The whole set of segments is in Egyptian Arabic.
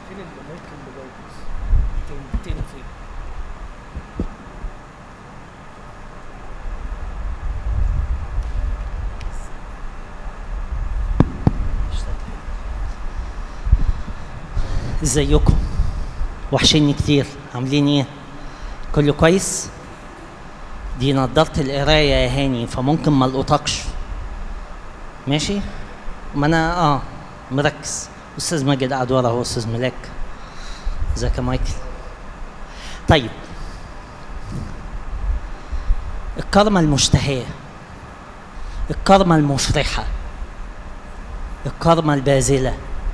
فين المايك اللي بايظ تاني تاني فين ازيكم وحشني كتير عاملين ايه كله كويس دي نضارة القراية يا هاني فممكن ما القطكش ماشي ما انا اه مركز استاذ ماجد قاعد ورا اهو استاذ ملاك ازيك يا مايكل طيب الكرمة المشتهية الكرمة المفرحة الكرمة الباذلة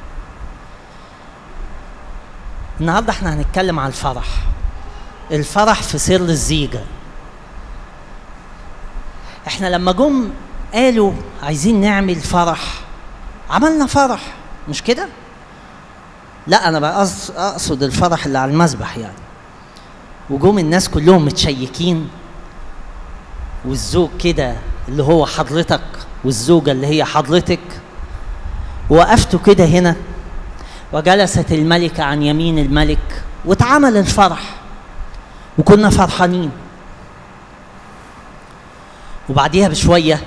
النهارده احنا هنتكلم على الفرح الفرح في سر الزيجة احنا لما جم قالوا عايزين نعمل فرح عملنا فرح مش كده لا انا بقى أقص- اقصد الفرح اللي على المسبح يعني وجم الناس كلهم متشيكين والزوج كده اللي هو حضرتك والزوجة اللي هي حضرتك وقفتوا كده هنا وجلست الملكة عن يمين الملك واتعمل الفرح وكنا فرحانين وبعديها بشوية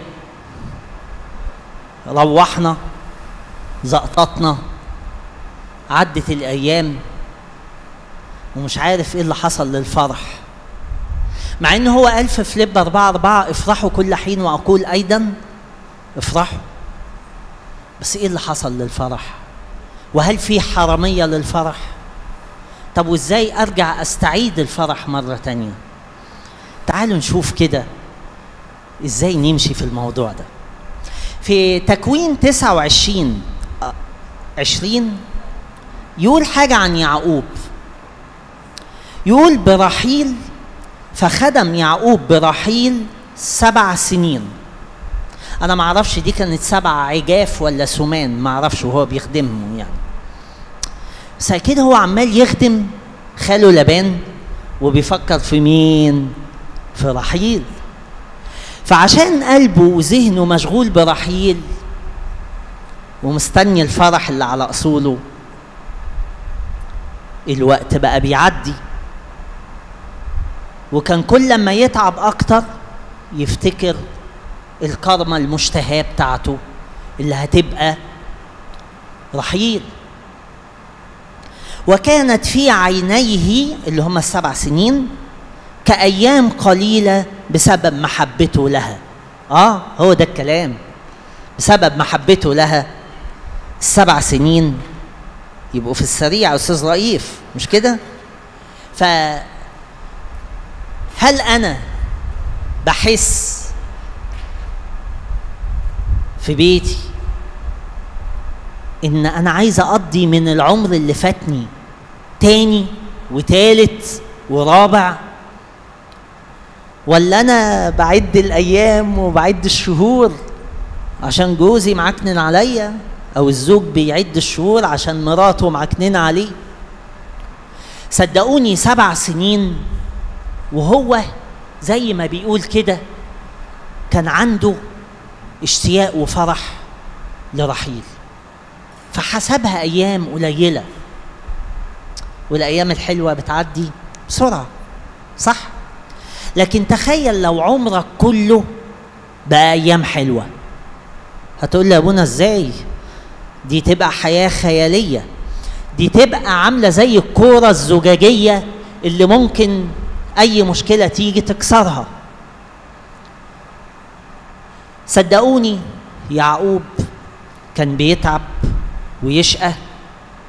روحنا زقططنا عدت الأيام ومش عارف ايه اللي حصل للفرح مع ان هو قال في فليب أربعة أربعة افرحوا كل حين وأقول أيضا افرحوا بس ايه اللي حصل للفرح وهل في حرامية للفرح طب وازاي ارجع استعيد الفرح مرة تانية تعالوا نشوف كده ازاي نمشي في الموضوع ده في تكوين 29 آه، 20 يقول حاجة عن يعقوب يقول برحيل فخدم يعقوب برحيل سبع سنين انا ما اعرفش دي كانت سبع عجاف ولا سمان ما اعرفش وهو بيخدمهم يعني بس كده هو عمال يخدم خاله لبان وبيفكر في مين في رحيل فعشان قلبه وذهنه مشغول برحيل ومستني الفرح اللي على اصوله الوقت بقى بيعدي وكان كل ما يتعب اكتر يفتكر الكرمة المشتهاة بتاعته اللي هتبقى رحيل وكانت في عينيه اللي هم السبع سنين كأيام قليلة بسبب محبته لها اه هو ده الكلام بسبب محبته لها السبع سنين يبقوا في السريع يا استاذ رئيف مش كده ف هل انا بحس في بيتي ان انا عايز اقضي من العمر اللي فاتني تاني وتالت ورابع ولا انا بعد الايام وبعد الشهور عشان جوزي معكنن عليا او الزوج بيعد الشهور عشان مراته معكننه عليه صدقوني سبع سنين وهو زي ما بيقول كده كان عنده اشتياق وفرح لرحيل فحسبها ايام قليله والايام الحلوه بتعدي بسرعه صح لكن تخيل لو عمرك كله بقى ايام حلوه هتقول لي يا ابونا ازاي دي تبقى حياه خياليه دي تبقى عامله زي الكوره الزجاجيه اللي ممكن اي مشكله تيجي تكسرها صدقوني يعقوب كان بيتعب ويشقى